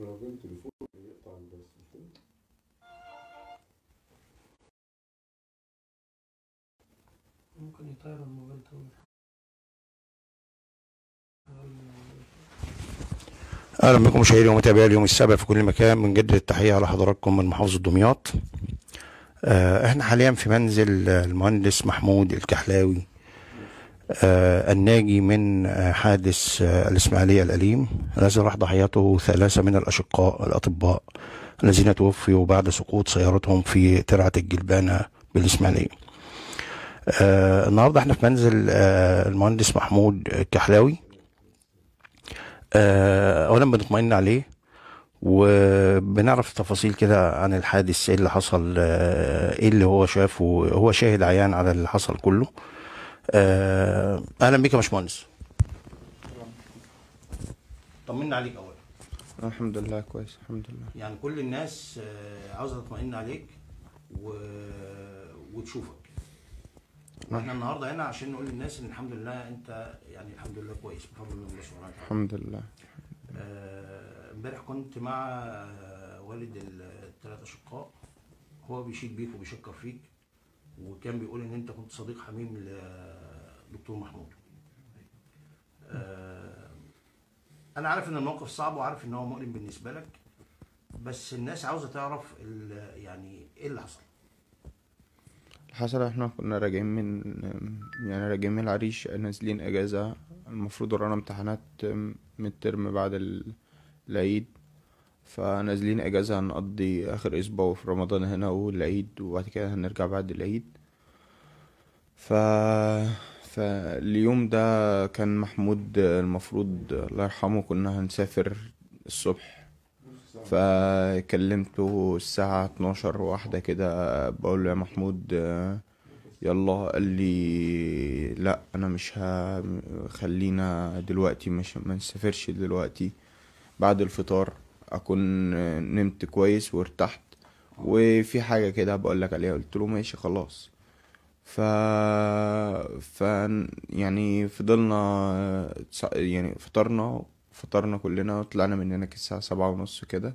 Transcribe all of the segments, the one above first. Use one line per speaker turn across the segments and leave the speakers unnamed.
لو جبت تليفون يقطع البث
ممكن يطير الموبايل ده
اهلا بكم مشاهدي ومتابعي اليوم السابع في كل مكان بنجدد التحيه على حضراتكم من محافظه دمياط آه، احنا حاليا في منزل آه، المهندس محمود الكحلاوي آه، الناجي من آه، حادث آه، الاسماعيليه الاليم الذي راح ضحيته ثلاثه من الاشقاء الاطباء الذين توفوا بعد سقوط سيارتهم في ترعه الجلبانه بالاسماعيليه آه، النهارده احنا في منزل آه، المهندس محمود الكحلاوي آه، اولا بنطمئن عليه وبنعرف تفاصيل كده عن الحادث ايه اللي حصل آه، ايه اللي هو شافه هو شاهد عيان على اللي حصل كله آه، اهلا بيك يا باشمهندس طمنا عليك اولا
الحمد لله كويس الحمد لله
يعني كل الناس آه، عاوزه تطمئن عليك و... وتشوفك واحنا النهارده هنا عشان نقول للناس ان الحمد لله انت يعني الحمد لله كويس بفضل الله سبحانه وتعالى
الحمد لله
آه، امبارح كنت مع آه، والد الثلاث اشقاء هو بيشيد بيك وبيشكر فيك وكان بيقول ان انت كنت صديق حميم لدكتور محمود آه، انا عارف ان الموقف صعب وعارف ان هو مؤلم بالنسبه لك بس الناس عاوزه تعرف ال- يعني ايه اللي حصل
حصل احنا كنا راجعين من يعني راجعين من العريش نازلين اجازة المفروض ورانا امتحانات من الترم بعد ال- العيد فنازلين اجازة هنقضي اخر اسبوع في رمضان هنا والعيد وبعد كده هنرجع بعد العيد ف فاليوم ده كان محمود المفروض الله يرحمه كنا هنسافر الصبح فكلمته الساعة 12 واحدة كده بقول له يا محمود آه، يلا قال لي لا انا مش ه... خلينا دلوقتي مش ما نسافرش دلوقتي بعد الفطار اكون آه، نمت كويس وارتحت وفي حاجة كده بقول لك عليها قلت له ماشي خلاص ف ف يعني فضلنا آه، تس- يعني فطرنا فطرنا كلنا وطلعنا من هناك الساعة سبعة ونص كده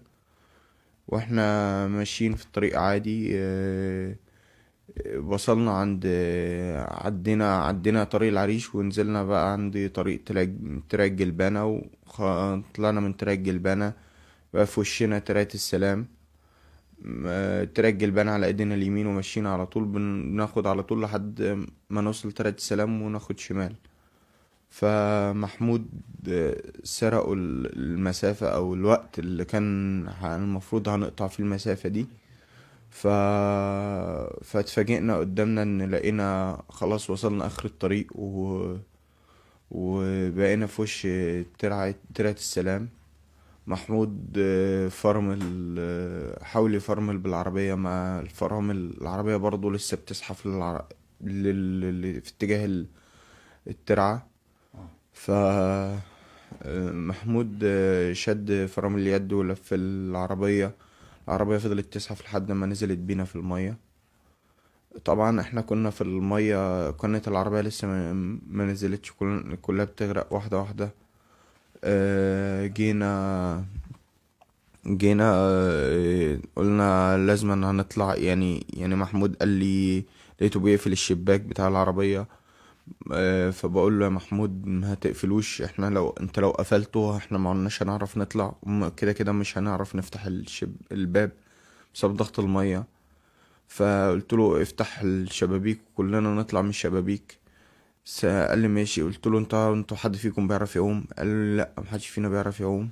واحنا ماشيين في الطريق عادي آه، آه، وصلنا عند آه، عدينا عدينا طريق العريش ونزلنا بقى عند طريق تراك تراك جلبانة وطلعنا من تراك جلبانة بقى في وشنا تراك السلام آه، تراك جلبانة على ايدينا اليمين وماشيين على طول بن- بناخد على طول لحد ما نوصل تراك السلام وناخد شمال فمحمود آه، سرقوا ال- المسافة أو الوقت اللي كان ه- المفروض هنقطع فيه المسافة دي ف... فاتفاجئنا قدامنا ان لقينا خلاص وصلنا اخر الطريق و... وبقينا في وش ترعة ترعة السلام محمود آه، فرمل آه، حاول يفرمل بالعربية مع الفرامل العربية برضه لسه بتزحف للع... لل... لل... في اتجاه ال- الترعة ف آه، محمود آه، شد فرامل اليد ولف العربية العربية فضلت تزحف لحد ما نزلت بينا في المية طبعا احنا كنا في المية كانت العربية لسه ما, ما نزلتش كل- كلها بتغرق واحدة واحدة آه، جينا جينا آه، قلنا لازم هنطلع يعني يعني محمود قال لي لقيته بيقفل الشباك بتاع العربية آه، فبقول له يا محمود ما هتقفلوش احنا لو انت لو قفلته احنا ما عدناش هنعرف نطلع وم- كده كده مش هنعرف نفتح الشب... الباب بسبب ضغط المية فقلت له افتح الشبابيك وكلنا نطلع من الشبابيك س- قال لي ماشي قلت له انت انتوا حد فيكم بيعرف يعوم قال لي لا محدش فينا بيعرف يعوم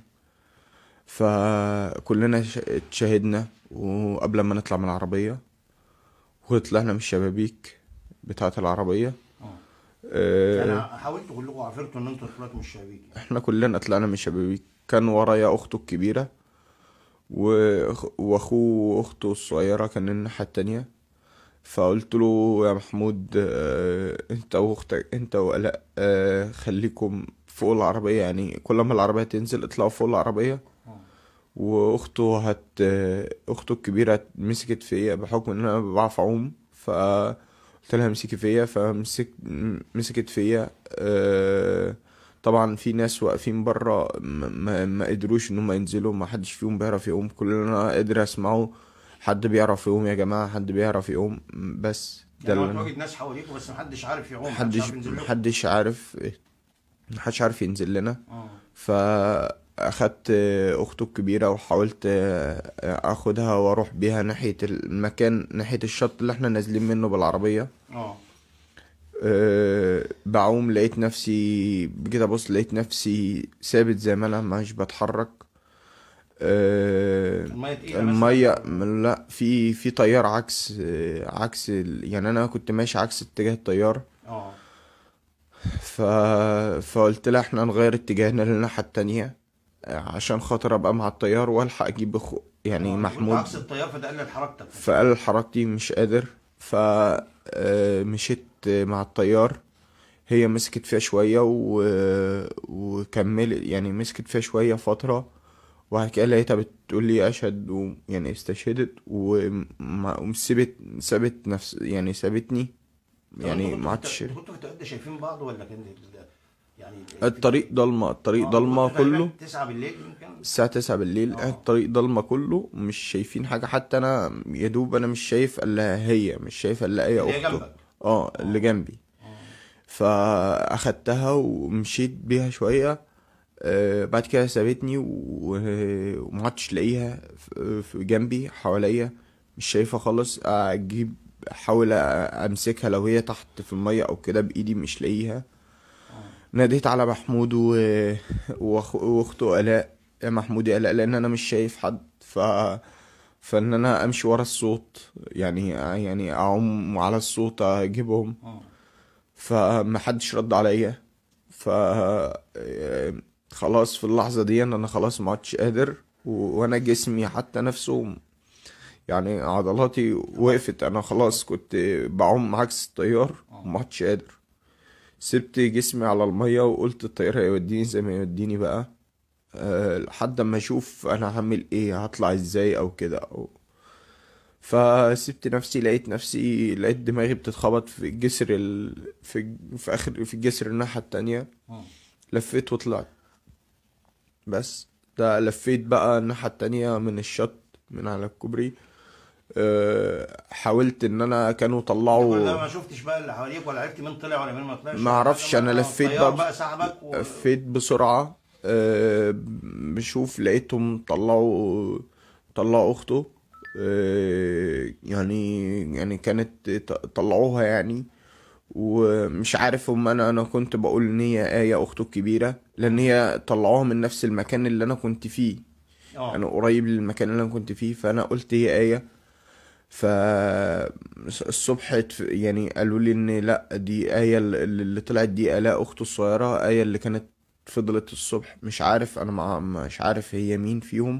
فكلنا ش- اتشاهدنا وقبل ما نطلع من العربية وطلعنا من الشبابيك بتاعة العربية اه
انا حاولت اقول لكم عرفتوا ان انتوا طلعتوا من الشبابيك
احنا كلنا طلعنا من الشبابيك كان ورايا اخته الكبيرة وأخ- واخوه واخته الصغيرة كان الناحية التانية فقلت له يا محمود اه انت واختك انت وآلاء اه خليكم فوق العربية يعني كل ما العربية تنزل اطلعوا فوق العربية واخته هت اخته الكبيرة مسكت فيا بحكم ان انا بعرف اعوم فقلت لها امسكي فيا فمسك مسكت فيا اه طبعا في ناس واقفين بره ما, ما, ما قدروش ان هم ينزلوا ما حدش فيهم بيعرف يقوم كل اللي انا قادر اسمعه حد بيعرف يقوم يا جماعة حد بيعرف يقوم بس ده
يعني هو
اللي أنا-
تواجد ناس حواليكوا بس محدش عارف يعوم
محدش
عارف ينزل لكم.
محدش عارف محدش عارف ينزل لنا
اه
فأخدت أخته الكبيرة وحاولت أخدها وأروح بيها ناحية المكان ناحية الشط اللي احنا نازلين منه بالعربية
اه
أه، بعوم لقيت نفسي كده بص لقيت نفسي ثابت زي ما أنا مش بتحرك أه،
الميه تقيله
المية
مثلاً؟
لا في في تيار عكس أه، عكس ال- يعني أنا كنت ماشي عكس اتجاه التيار
اه
ف... فقلت لها احنا نغير اتجاهنا للناحية التانية عشان خاطر ابقى مع الطيار والحق اجيب اخو يعني
آه،
محمود
عكس التيار فده قلل حركتك
فقال حركتي مش قادر ف آه، مشيت مع الطيار هي مسكت فيها شوية و... وكملت يعني مسكت فيها شوية فترة وبعد كده لقيتها بتقول لي أشهد و... يعني استشهدت وما- وسابت سابت نفس يعني سابتني
طب
يعني
انتوا
ما
كنتوا
عادش
في- كنتوا في التوقيت ده شايفين بعض ولا كان ال- يعني
الطريق ضلمة الطريق
آه،
ضلمة
كنتوا تقريباً
كله
9 بالليل يمكن
الساعة تسعة بالليل
آه.
الطريق ضلمة كله مش شايفين حاجة حتى أنا يا دوب أنا مش شايف إلا هي مش شايف إلا هي
اللي هي
أخته
جنبك
اه اللي جنبي فأخدتها ومشيت بيها شوية آه، بعد كده سابتني و- ومعدتش لاقيها في في جنبي حواليا مش شايفها خالص أجيب أحاول أمسكها لو هي تحت في المية أو كده بإيدي مش لاقيها ناديت على محمود و... وأخ- واخته آلاء يا محمود يا آلاء لأن أنا مش شايف حد ف فإن أنا أمشي ورا الصوت يعني يعني أعوم على الصوت أجيبهم
اه
فمحدش رد عليا ف خلاص في اللحظة دي أنا خلاص ما عدتش قادر و... وأنا جسمي حتى نفسه يعني عضلاتي وقفت أنا خلاص كنت بعوم عكس التيار وما عدتش قادر سبت جسمي على المية وقلت الطيار هيوديني زي ما يوديني بقى أه لحد ما اشوف انا هعمل ايه هطلع ازاي او كده او فسبت نفسي لقيت نفسي لقيت دماغي بتتخبط في الجسر ال... في في اخر في الجسر الناحية التانية
اه
لفيت وطلعت بس ده لفيت بقى الناحية التانية من الشط من على الكوبري أه حاولت ان انا كانوا
كل ده
طلعوا
ما شفتش بقى اللي حواليك ولا عرفت مين طلع ولا مين ما طلعش
ما اعرفش انا لفيت
الطيار
بقى
بقى سحبك و...
لفيت بسرعة أه بشوف لقيتهم طلعوا طلعوا أخته أه يعني يعني كانت ط- طلعوها يعني ومش عارف هم انا انا كنت بقول ان هي آية اخته الكبيرة لان هي طلعوها من نفس المكان اللي انا كنت فيه
اه
انا قريب للمكان اللي انا كنت فيه فانا قلت هي آية فالصبح اتف- يعني قالوا لي ان لا دي آية اللي اللي طلعت دي آلاء اخته الصغيرة آية اللي كانت فضلت الصبح مش عارف انا مع مش عارف هي مين فيهم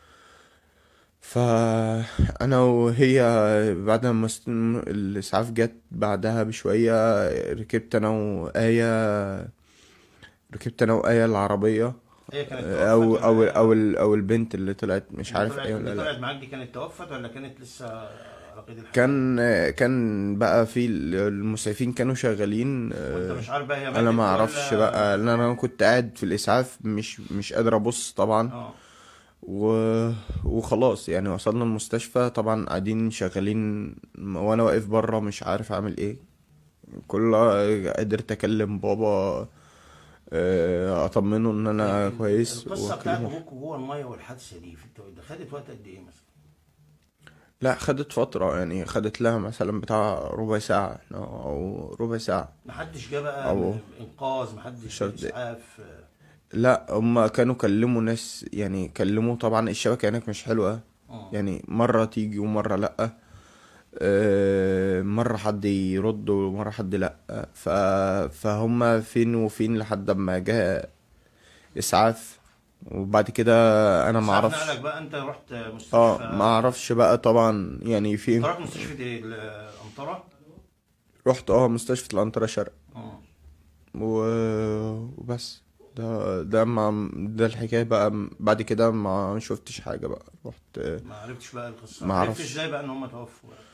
فانا وهي بعد ما است- الاسعاف جت بعدها بشوية ركبت انا وآية ركبت انا وآية العربية
هي كانت
او
توفت
او
ولا-
او ال- او البنت اللي طلعت مش
اللي
عارف
طلعت-
ايه
اللي
ولا لا
طلعت معاك دي كانت توفت ولا كانت لسه على قيد الحياة؟
كان كان بقى في المسعفين كانوا شغالين
وانت مش عارف بقى هي
انا
ماتت
ما اعرفش
ولا-
بقى لان انا كنت قاعد في الاسعاف مش مش قادر ابص طبعا
اه
و... وخلاص يعني وصلنا المستشفى طبعا قاعدين شغالين وانا واقف بره مش عارف اعمل ايه كل قدرت اكلم بابا آه، اطمنه ان انا كويس
القصه بتاعت
وأكلمه.
ابوك جوه الميه والحادثه دي في التوقيت ده خدت وقت قد ايه مثلا؟
لا خدت فترة يعني خدت لها مثلا بتاع ربع ساعة او ربع ساعة
محدش جه بقى
أو-
انقاذ محدش
شرط-
اسعاف
لا هما كانوا كلموا ناس يعني كلموا طبعا الشبكة هناك مش حلوة
اه
يعني مرة تيجي ومرة لأ آه، مرة حد يرد ومرة حد لأ ف... فهم فين وفين لحد ما جاء إسعاف وبعد كده أنا ما
إسعاف
أعرفش
نقلك بقى انت رحت مستشفى
اه ما أعرفش بقى طبعا يعني
انت
في
رحت مستشفى ايه الانطره؟
رحت اه مستشفى الأنطرة شرق
اه
و... وبس ده ده ما ده الحكاية بقى بعد كده ما شفتش حاجة بقى رحت
ما عرفتش بقى القصه
ما
عرفت
أعرفش.
ازاي بقى ان هم توفوا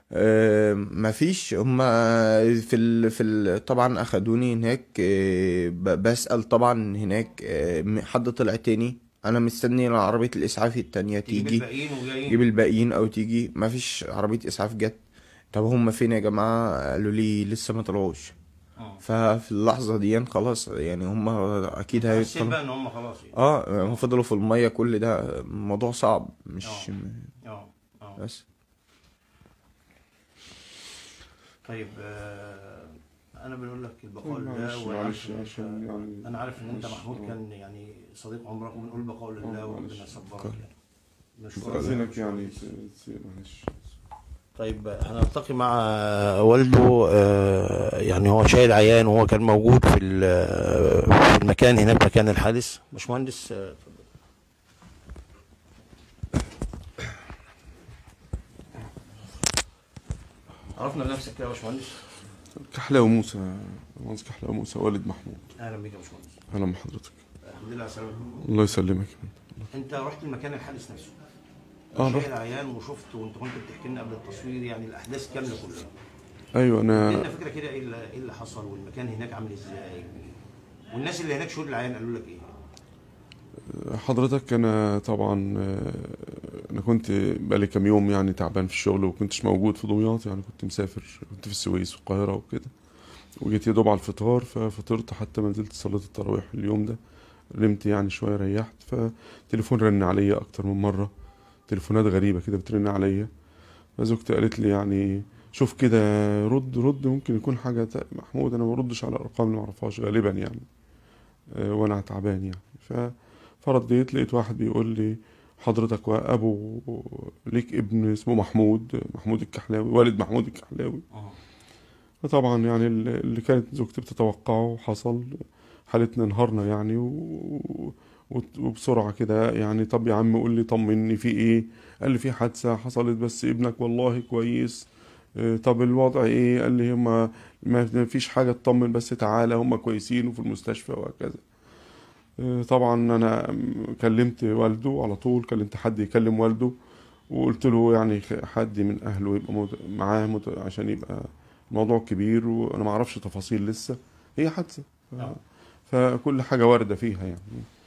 آه، مفيش هما في ال... في ال... طبعا اخدوني هناك آه، ب- بسأل طبعا هناك آه، م- حد طلع تاني انا مستني عربية الاسعاف التانية
تجيب
تيجي
الباقيين وجايين
تجيب الباقيين او تيجي مفيش عربية اسعاف جت طب هم فين يا جماعة قالوا لي لسه ما طلعوش
اه
ففي اللحظة دي خلاص يعني هم اكيد
حسيت
هيطلعوا
بقى ان هم خلاص يعني
اه هم فضلوا في المية كل ده موضوع صعب مش
اه اه
بس
طيب آه انا بنقول لك البقاء
طيب
لله
معلش
وأنا
معلش
عارف إن أنت-
عشان يعني
انا عارف ان انت
معلش،
محمود
آه.
كان يعني صديق عمرك وبنقول البقاء لله
آه،
وربنا
معلش.
يصبرك يعني مشكور
استأذنك يعني ت- ت- معلش
طيب هنلتقي مع والده آه، يعني هو شاهد عيان وهو كان موجود في ال- في المكان هناك مكان الحادث باشمهندس آه، اتفضل. عرفنا بنفسك كده يا باشمهندس
كحلاوي موسى مهندس كحلاوي موسى والد محمود
اهلا بيك يا باشمهندس
اهلا بحضرتك
الحمد لله على سلامتك
الله يسلمك
انت رحت المكان الحادث نفسه
اه
شاهد
رحت
عيان وشفت وانت كنت بتحكي لنا قبل التصوير يعني الاحداث كامله كلها
ايوه
ادينا
انا
فكره كده ايه اللي ايه اللي حصل والمكان هناك عامل ازاي والناس اللي هناك شهود العيان قالوا لك ايه
حضرتك انا طبعا آه، انا كنت بقالي كام يوم يعني تعبان في الشغل وكنتش موجود في دمياط يعني كنت مسافر كنت في السويس والقاهره وكده وجيت يا دوب على الفطار ففطرت حتى ما نزلت صليت التراويح اليوم ده نمت يعني شويه ريحت فتليفون رن عليا اكتر من مره تليفونات غريبه كده بترن عليا فزوجتي قالت لي يعني شوف كده رد رد ممكن يكون حاجه تا- محمود انا ما بردش على ارقام اللي ما اعرفهاش غالبا يعني آه، وانا تعبان يعني ف فرديت لقيت واحد بيقول لي حضرتك وابو ليك ابن اسمه محمود محمود الكحلاوي والد محمود الكحلاوي
اه
فطبعا يعني اللي اللي كانت زوجتي بتتوقعه حصل حالتنا انهارنا يعني و... و- وبسرعة كده يعني طب يا عم قول لي طمني في ايه قال لي في حادثة حصلت بس ابنك والله كويس آه، طب الوضع ايه قال لي هما ما فيش حاجة تطمن بس تعالى هما كويسين وفي المستشفى وهكذا آه، طبعا انا كلمت والده على طول كلمت حد يكلم والده وقلت له يعني حد من اهله يبقى مت- معاه مت- عشان يبقى الموضوع كبير وانا ما اعرفش تفاصيل لسه هي حادثه ف-
آه.
فكل حاجه وارده فيها يعني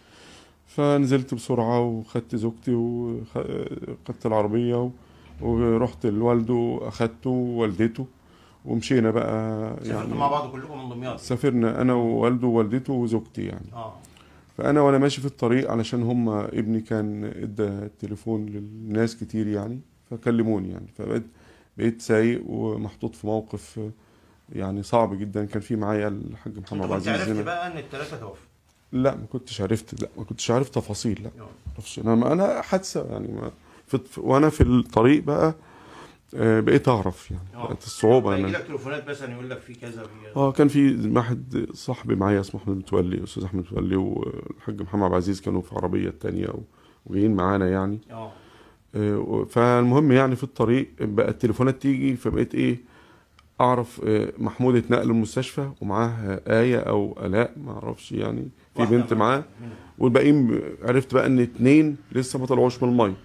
فنزلت بسرعه وخدت زوجتي وخدت العربيه و- ورحت لوالده اخدته ووالدته ومشينا بقى
سافرتوا
يعني
مع بعض كلكم من دمياط
سافرنا انا ووالده ووالدته وزوجتي يعني
اه
فانا وانا ماشي في الطريق علشان هم ابني كان ادى التليفون للناس كتير يعني فكلموني يعني فبقيت بقيت سايق ومحطوط في موقف يعني صعب جدا كان في معايا الحاج
انت
محمد عبد
كنت
العزيز
عرفت
هنا
بقى ان الثلاثه توفوا
لا ما كنتش عرفت لا ما كنتش عارف تفاصيل لا
آه.
معرفش انا ما انا حادثه يعني ما في وانا في الطريق بقى آه، بقيت اعرف يعني
آه.
بقت الصعوبه
يجي
انا
لك تليفونات مثلا يقول لك في كذا في كذا
اه كان في واحد صاحبي معايا اسمه احمد متولي استاذ احمد متولي والحاج محمد عبد العزيز كانوا في عربيه تانية و- وجايين معانا يعني
اه
آه، فالمهم يعني في الطريق بقى التليفونات تيجي فبقيت ايه اعرف آه، محمود اتنقل المستشفى ومعاه آية او آلاء ما اعرفش يعني في
واحدة
بنت معاه
منهم.
والباقيين عرفت بقى ان اتنين لسه ما طلعوش من الميه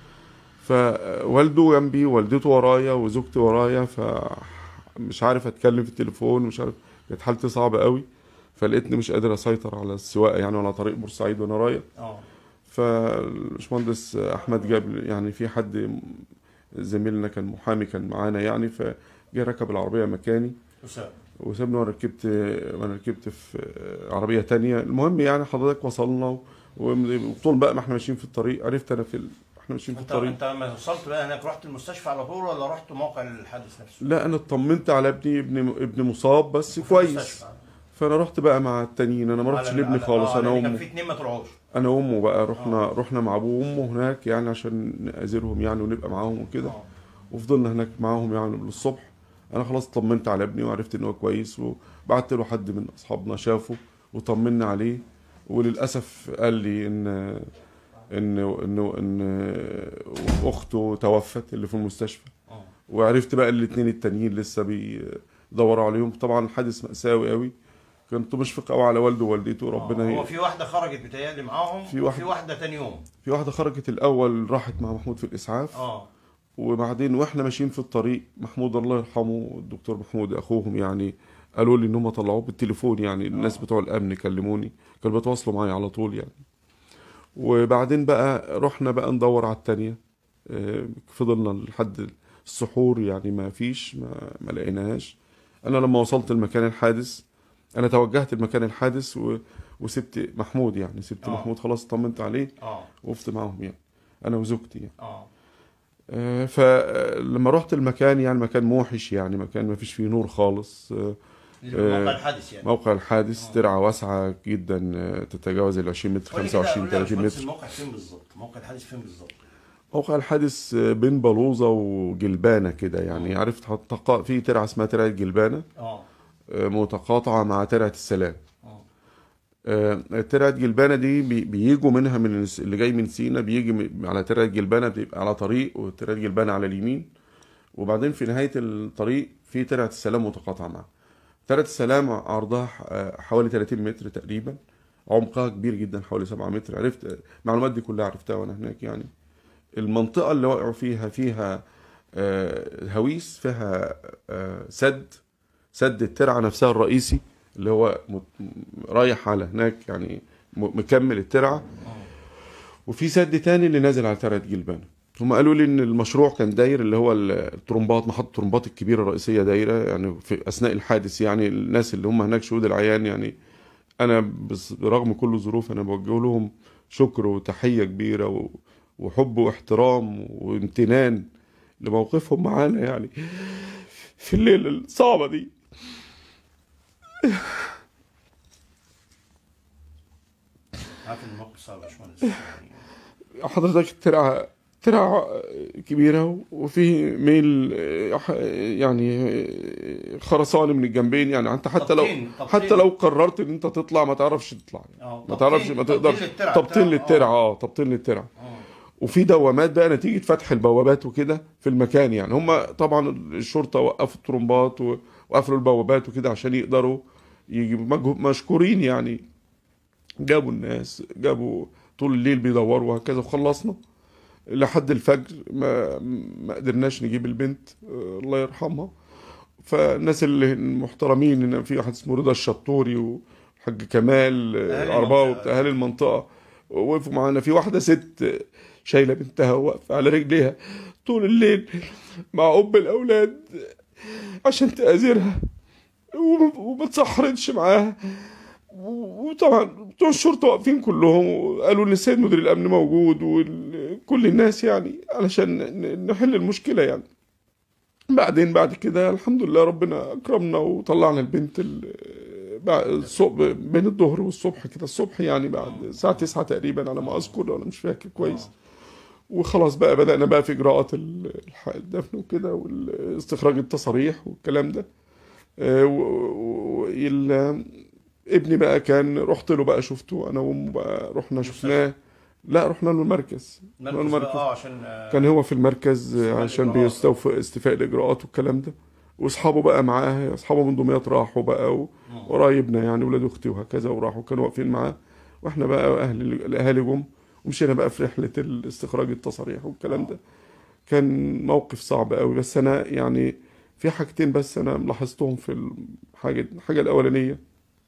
فوالده جنبي ووالدته ورايا وزوجتي ورايا فمش عارف اتكلم في التليفون مش عارف كانت حالتي صعبه قوي فلقيتني مش قادر اسيطر على السواقه يعني على طريق بورسعيد وانا رايح
اه
فالباشمهندس احمد جاب لي- يعني في حد زميلنا كان محامي كان معانا يعني فجه ركب العربيه مكاني
أسامة.
وسابني وانا ركبت وانا ركبت في عربيه تانية المهم يعني حضرتك وصلنا و- وطول بقى ما احنا ماشيين في الطريق عرفت انا في ال... احنا ماشيين في
انت
الطريق
انت لما وصلت بقى هناك رحت المستشفى على طول ولا رحت موقع الحادث نفسه؟
لا انا اطمنت على ابني ابني ابني مصاب بس
في
كويس
المستشفى.
فانا رحت بقى مع التانيين انا ما رحتش
على-
لابني
على-
خالص
آه،
انا
لأن كان
وامه
في اتنين ما طلعوش
انا وامه بقى رحنا
آه.
رحنا مع ابوه وامه هناك يعني عشان نأذرهم يعني ونبقى معاهم وكده
آه.
وفضلنا هناك معاهم يعني للصبح انا خلاص طمنت على ابني وعرفت ان هو كويس وبعت له حد من اصحابنا شافه وطمنا عليه وللاسف قال لي ان ان ان ان اخته توفت اللي في المستشفى
آه.
وعرفت بقى الاثنين التانيين لسه بيدوروا عليهم طبعا الحادث مأساوي قوي كنت مشفق قوي على والده ووالدته ربنا
آه.
ي...
هو في واحده خرجت بتهيألي معاهم
في
وفي
واحد-
واحده تاني يوم
في واحده خرجت الاول راحت مع محمود في الاسعاف
اه
وبعدين واحنا ماشيين في الطريق محمود الله يرحمه الدكتور محمود اخوهم يعني قالوا لي ان هم طلعوه بالتليفون يعني الناس بتوع الامن كلموني كانوا بيتواصلوا معايا على طول يعني وبعدين بقى رحنا بقى ندور على التانية آه، فضلنا لحد السحور يعني ما فيش ما, ما لقيناهاش انا لما وصلت المكان الحادث انا توجهت المكان الحادث و... وسبت محمود يعني سبت
آه.
محمود خلاص طمنت عليه
اه
وقفت معاهم يعني انا وزوجتي يعني
اه
آه، فلما رحت المكان يعني مكان موحش يعني مكان ما فيش فيه نور خالص آه،
موقع الحادث يعني
موقع الحادث
آه.
ترعة واسعة جدا آه، تتجاوز ال 20 متر
قول لي كده،
25
قول لي يا
30
باشمهندس
متر
الموقع فين بالظبط موقع الحادث فين بالظبط
موقع الحادث آه، بين بلوزة وجلبانة كده يعني عرفت تقا... في ترعة اسمها ترعة جلبانة
اه
آه، متقاطعة مع ترعة السلام
اه
آه، ترعة جلبانة دي بي- بيجوا منها من الس- اللي جاي من سينا بيجي م- على ترعة جلبانة بيبقى على طريق وترعة جلبانة على اليمين وبعدين في نهاية الطريق في ترعة السلام متقاطعة معاها ترعة السلام عرضها ح- آه، حوالي 30 متر تقريبا عمقها كبير جدا حوالي 7 متر عرفت المعلومات دي كلها عرفتها وانا هناك يعني المنطقة اللي وقعوا فيها فيها آه، هويس فيها آه، سد سد الترعة نفسها الرئيسي اللي هو مت- رايح على هناك يعني م- مكمل الترعة وفي سد تاني اللي نازل على ترعة جلبانة هم قالوا لي ان المشروع كان داير اللي هو الطرمبات محطة الطرمبات الكبيرة الرئيسية دايرة يعني في اثناء الحادث يعني الناس اللي هم هناك شهود العيان يعني انا بس- برغم كل الظروف انا بوجه لهم شكر وتحية كبيرة و- وحب واحترام وامتنان لموقفهم معانا يعني في الليلة الصعبة دي
عارف ان الموقف صعب يا باشمهندس يعني
حضرتك الترعة ترعة كبيرة وفي ميل يعني خرساني من الجنبين يعني انت حتى لو
طبقين- طبقين.
حتى لو قررت ان انت تطلع ما تعرفش تطلع
اه
ما
طبقين-
تعرفش ما
طبقين
تقدرش
للترعة،
طبطين
الترعة،
للترعة
اه.
اه طبطين للترعة
اه
وفي دوامات بقى نتيجة فتح البوابات وكده في المكان يعني هم طبعا الشرطة وقفوا الطرمبات و- وقفلوا البوابات وكده عشان يقدروا يجيبوا مجهو- مشكورين يعني جابوا الناس جابوا طول الليل بيدوروا وهكذا وخلصنا لحد الفجر ما ما قدرناش نجيب البنت آه، الله يرحمها فالناس اللي المحترمين ان في واحد اسمه رضا الشطوري وحاج كمال آه،
أهالي
عرباوي
المنطقة.
بتاع اهالي المنطقه وقفوا معانا في واحده ست آه، شايله بنتها واقفه على رجليها طول الليل مع ام الاولاد عشان تآزرها وما- وما تصحرتش معاها و- وطبعا بتوع الشرطه واقفين كلهم وقالوا ان السيد مدير الامن موجود وكل الناس يعني علشان ن- نحل المشكله يعني بعدين بعد كده الحمد لله ربنا اكرمنا وطلعنا البنت ال- بعد الصبح بين الظهر والصبح كده الصبح يعني بعد الساعه 9 تقريبا على ما اذكر انا مش فاكر كويس وخلاص بقى بدأنا بقى في إجراءات ال- الح- الدفن وكده واستخراج التصاريح والكلام ده آه، و- و- وال- ابني بقى كان رحت له بقى شفته أنا وأمه بقى رحنا شفناه لا رحنا له المركز رحنا له
مركز
المركز
بقى اه عشان آه،
كان هو في المركز
استيفاء
عشان
الإجراءات.
بيستوفي استيفاء الإجراءات والكلام ده واصحابه بقى معاه اصحابه من دمياط راحوا بقى و-
مم.
وقرايبنا يعني ولاد اختي وهكذا وراحوا كانوا واقفين معاه واحنا بقى اهل الاهالي جم ومشينا بقى في رحله الاستخراج التصاريح والكلام ده كان موقف صعب قوي بس انا يعني في حاجتين بس انا لاحظتهم في الحاجه الحاجه الاولانيه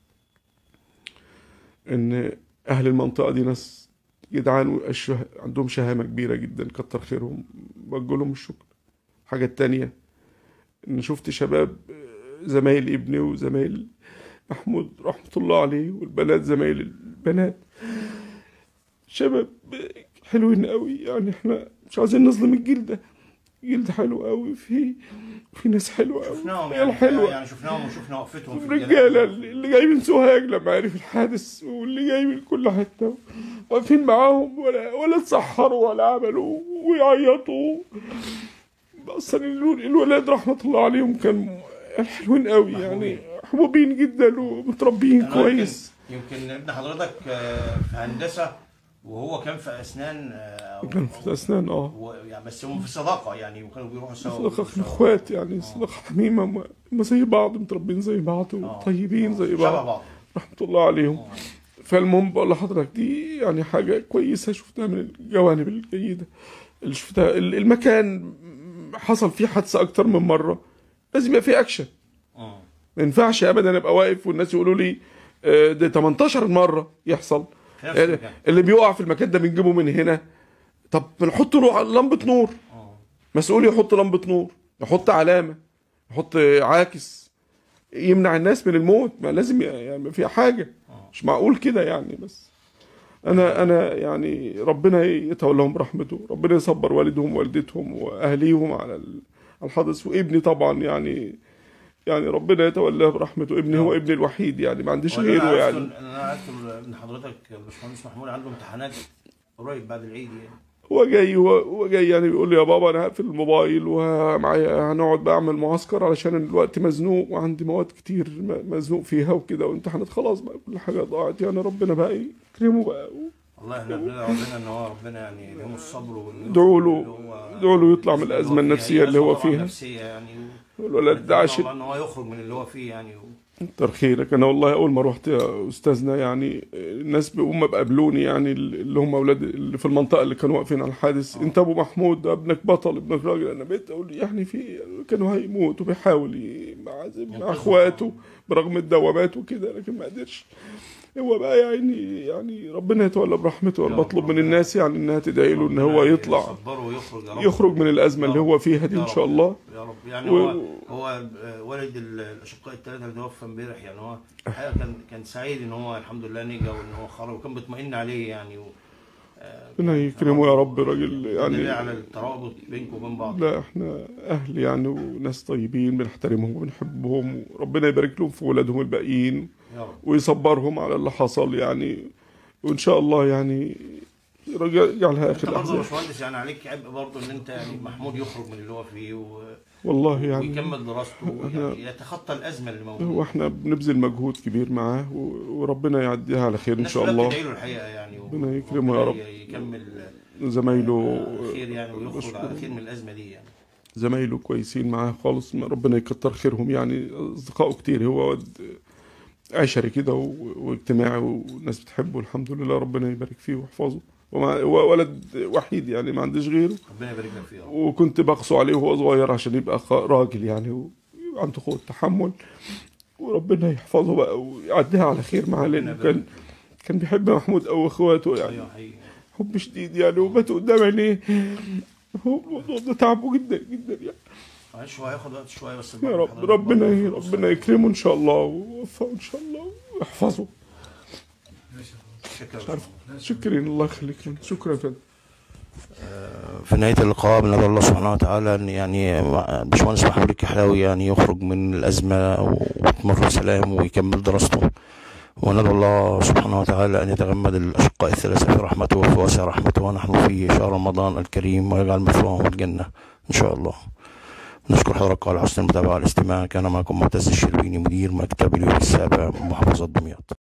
ان اهل المنطقه دي ناس جدعان والشه- عندهم شهامه كبيره جدا كتر خيرهم بوجه لهم الشكر الحاجه التانيه ان شفت شباب آه، زمايل ابني وزمايل محمود رحمه الله عليه والبنات زمايل البنات شباب حلوين قوي يعني احنا مش عايزين نظلم الجيل ده جيل حلو قوي في في ناس حلوه قوي
شفناهم
عيال
يعني
حلوه
يعني شفناهم وشفنا وقفتهم في
الرجاله
الجنازة.
اللي جاي من سوهاج لما عرف الحادث واللي جاي من كل حته واقفين معاهم ولا ولا اتسحروا ولا عملوا ويعيطوا اصلا الو- الولاد رحمه الله عليهم كانوا حلوين قوي يعني حبوبين جدا ومتربيين
أنا
كويس
يمكن يمكن ابن حضرتك آه، في هندسه وهو كان في اسنان آه،
كان في اسنان اه
و- يعني بس هم في صداقه يعني وكانوا بيروحوا سوا
صداقة احنا اخوات يعني صداقة حميمة هم- هم زي بعض متربيين زي بعض
آه.
وطيبين زي
شبه
بعض
بعض
رحمة الله عليهم
آه.
فالمهم بقول لحضرتك دي يعني حاجة كويسة شفتها من الجوانب الجيدة اللي شفتها ال- المكان حصل فيه حادثه اكتر من مره لازم يبقى فيه اكشن
اه
ما ينفعش ابدا ابقى واقف والناس يقولوا لي آه، ده 18 مره يحصل
في نفس المكان.
اللي بيقع في المكان ده بنجيبه من هنا طب نحط له لمبه نور
اه
مسؤول يحط لمبه نور يحط علامه يحط عاكس يمنع الناس من الموت ما لازم ي- يعني في حاجه مش معقول كده يعني بس انا انا يعني ربنا يتولاهم برحمته ربنا يصبر والدهم ووالدتهم واهليهم على ال- على الحدث وابني طبعا يعني يعني ربنا يتولاه برحمته ابني هو ابني الوحيد يعني ما عنديش
هو اللي
غيره
انا
يعني
عرفته انا عرفت ان حضرتك باشمهندس محمود عنده امتحانات قريب بعد العيد يعني
هو جاي هو هو جاي يعني بيقول لي يا بابا انا هقفل الموبايل ومعايا هنقعد بقى اعمل معسكر علشان الوقت مزنوق وعندي مواد كتير م- مزنوق فيها وكده وامتحانات خلاص بقى كل حاجه ضاعت يعني ربنا بقى يكرمه بقى
والله احنا بندعو ربنا ان هو ربنا يعني يلهمه الصبر وإنه
ادعوا له-
اللي هو-
ادعوا له يطلع من الأزمة
اللي هو
النفسية اللي هو
طبعاً
فيها.
نفسية يعني
الولد ده عاشق
الله ان هو يخرج من اللي هو فيه يعني و...
كتر خيرك انا والله اول ما رحت يا استاذنا يعني الناس هم بقابلوني يعني اللي هم اولاد اللي في المنطقه اللي كانوا واقفين على الحادث انت ابو محمود ده ابنك بطل ابنك راجل انا بقيت اقول يعني في كانوا هيموت وبيحاول ي- مع مع اخواته برغم الدوامات وكده لكن ما قدرش هو بقى يعني يعني ربنا يتولى برحمته انا
يا رب
بطلب من
ربنا-
الناس يعني انها تدعي له ان هو
ربنا
يطلع
يصبره ويخرج يا رب
يخرج من الازمه اللي هو فيها دي
يا
ان
رب.
شاء الله
يا رب يعني
و-
هو هو آه، والد ال- الاشقاء الثلاثه اللي توفى امبارح يعني هو الحقيقه كان كان سعيد ان هو الحمد لله نجا وان هو خرج وكان بيطمئن عليه يعني و... آه،
ربنا
كان-
يكرمه يا رب راجل
دليل
يعني
على الترابط بينكم وبين بعض
لا احنا اهل يعني وناس طيبين بنحترمهم وبنحبهم وربنا يبارك لهم في ولادهم الباقيين
يا رب
ويصبرهم على اللي حصل يعني وان شاء الله يعني يرجع- يجعلها
انت
اخر
برضه يا
الاحزان
باشمهندس يعني عليك عبء برضه ان انت يعني محمود يخرج من اللي هو فيه و...
والله يعني
ويكمل دراسته ويعني يتخطى الازمه اللي موجوده
هو احنا بنبذل مجهود كبير معاه و- وربنا يعديها على خير ان
الناس
شاء
كلها
الله
بتدعي له الحقيقه يعني
ربنا يكرمه يا رب.
يكمل
زمايله
خير يعني ويخرج على خير من الازمه دي يعني
زمايله كويسين معاه خالص ما ربنا يكتر خيرهم يعني اصدقائه كتير هو واد عشري كده و- واجتماعي والناس بتحبه الحمد لله ربنا يبارك فيه ويحفظه ومع هو ولد وحيد يعني ما عنديش غيره
ربنا يبارك لك فيه يا رب
وكنت بقسو عليه وهو صغير عشان يبقى خ- راجل يعني ويبقى عنده قوة تحمل وربنا يحفظه بقى ويعديها على خير معاه لانه كان كان بيحب محمود او اخواته يعني
ايوه حقيقي
حب شديد يعني ومات قدام عينيه هو الموضوع ده تعبه جدا جدا يعني
معلش هو هياخد وقت شويه بس
يا
برضه
رب
حضرتك
ربنا
برضه فرصة.
ربنا يكرمه ان شاء الله ويوفقه ان شاء الله ويحفظه
شكرا
مش عارف شكرا الله يخليك شكرا يا فندم
في نهاية اللقاء بندعو الله سبحانه وتعالى أن يعني باشمهندس محمود الكحلاوي يعني يخرج من الأزمة وتمر سلام ويكمل دراسته وندعو الله سبحانه وتعالى أن يتغمد الأشقاء الثلاثة في رحمته وفي واسع رحمته ونحن في شهر رمضان الكريم ويجعل مثواهم الجنة إن شاء الله نشكر حضراتكم على حسن المتابعة والاستماع كان معكم معتز الشربيني مدير مكتب اليوم السابع محافظة دمياط